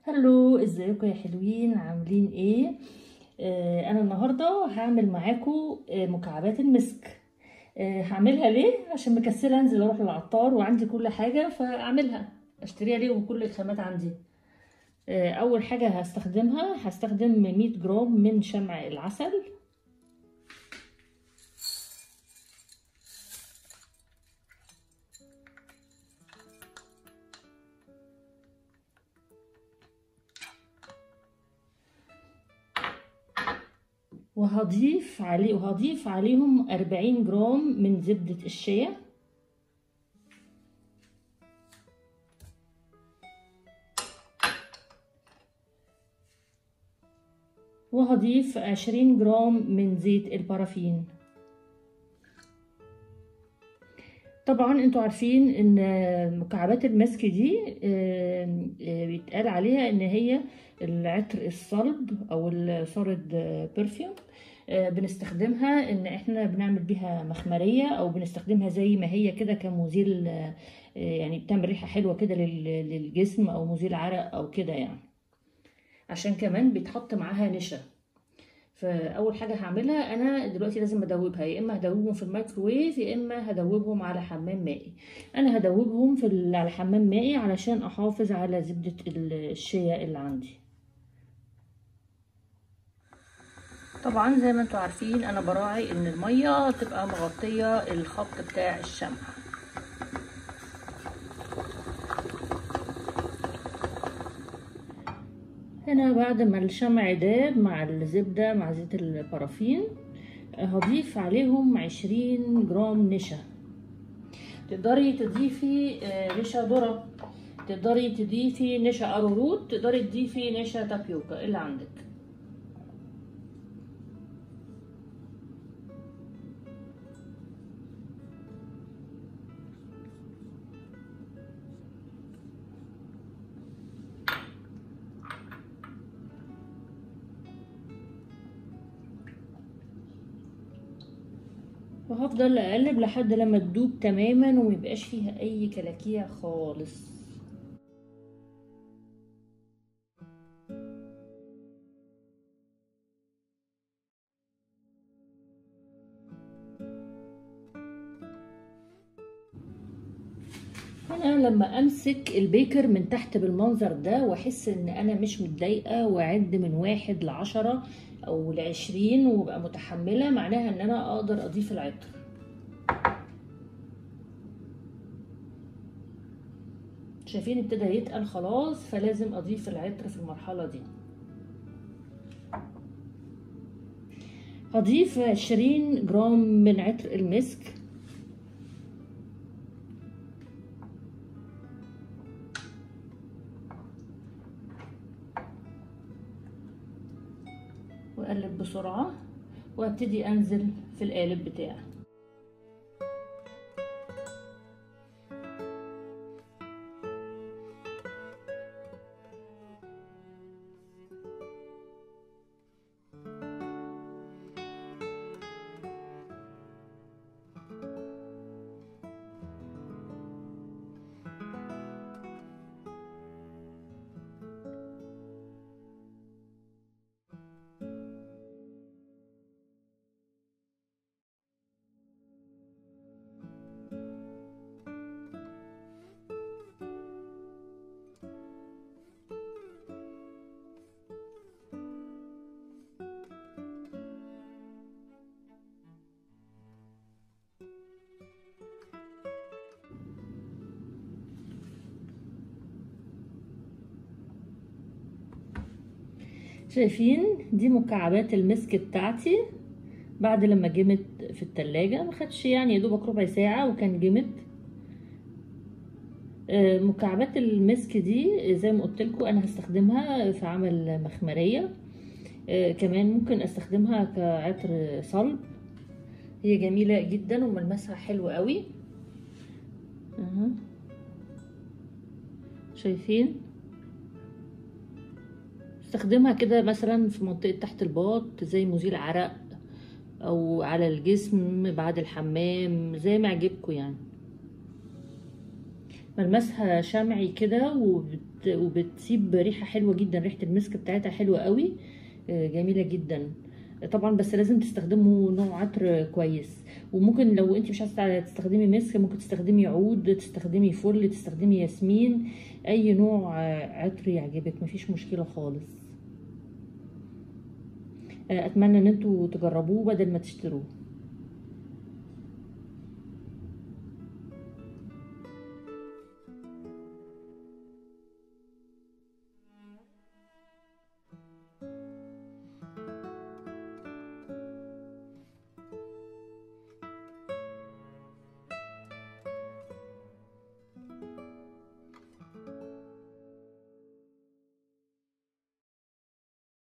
هلو ازيكم يا حلوين عاملين ايه آه انا النهارده هعمل معاكم آه مكعبات المسك آه هعملها ليه عشان مكسله انزل اروح للعطار وعندي كل حاجه فاعملها اشتريها ليه وكل الخامات عندي آه اول حاجه هستخدمها هستخدم 100 جرام من شمع العسل وهضيف عليه وهضيف عليهم 40 جرام من زبدة الشيا وهضيف 20 جرام من زيت البارافين طبعا انتوا عارفين ان مكعبات المسك دي بيتقال عليها ان هي العطر الصلب او الصارد برفيوم بنستخدمها ان احنا بنعمل بيها مخمريه او بنستخدمها زي ما هي كده كمزيل يعني بتعمل ريحه حلوه كده للجسم او مزيل عرق او كده يعني عشان كمان بيتحط معاها نشا فاول حاجه هعملها انا دلوقتي لازم ادوبها يا اما هدوبهم في الميكروويف يا اما هدوبهم على حمام مائي انا هدوبهم في على حمام مائي علشان احافظ على زبده الشيا اللي عندي طبعا زي ما انتوا عارفين انا براعي ان الميه تبقى مغطيه الخط بتاع الشمع هنا بعد ما الشمع داب مع الزبدة مع زيت البارافين هضيف عليهم عشرين جرام نشا تقدري تضيفي نشا ذرة تقدري تضيفي نشا ارورود تقدري تضيفي نشا تابيوكا اللي عندك وهفضل اقلب لحد لما تدوب تماما وميبقاش فيها اي كلاكيع خالص هنا لما امسك البيكر من تحت بالمنظر ده واحس ان انا مش متضايقه واعد من واحد لعشرة او لعشرين وابقى متحمله معناها ان انا اقدر اضيف العطر شايفين ابتدى يتقل خلاص فلازم اضيف العطر في المرحله دي هضيف عشرين جرام من عطر المسك واقلب بسرعه وابتدي انزل في القالب بتاعي شايفين دي مكعبات المسك بتاعتي بعد لما جمت في التلاجة ما خدش يعني يا دوبك ربع ساعة وكان جمت مكعبات المسك دي زي ما قلت لكم انا هستخدمها في عمل مخمرية كمان ممكن استخدمها كعطر صلب هي جميلة جدا وملمسها حلو قوي شايفين استخدمها كده مثلا في منطقة تحت الباط زي مزيل عرق او على الجسم بعد الحمام زي ما عجبكم يعني ملمسها شمعي كده وبت... وبتسيب ريحة حلوة جدا ريحة المسك بتاعتها حلوة قوي آه، جميلة جدا طبعا بس لازم تستخدموا نوع عطر كويس وممكن لو انت مش عايزه تستخدمي مسك ممكن تستخدمي عود تستخدمي فل تستخدمي ياسمين اي نوع عطر يعجبك مفيش مشكله خالص اتمنى ان انتوا تجربوه بدل ما تشتروه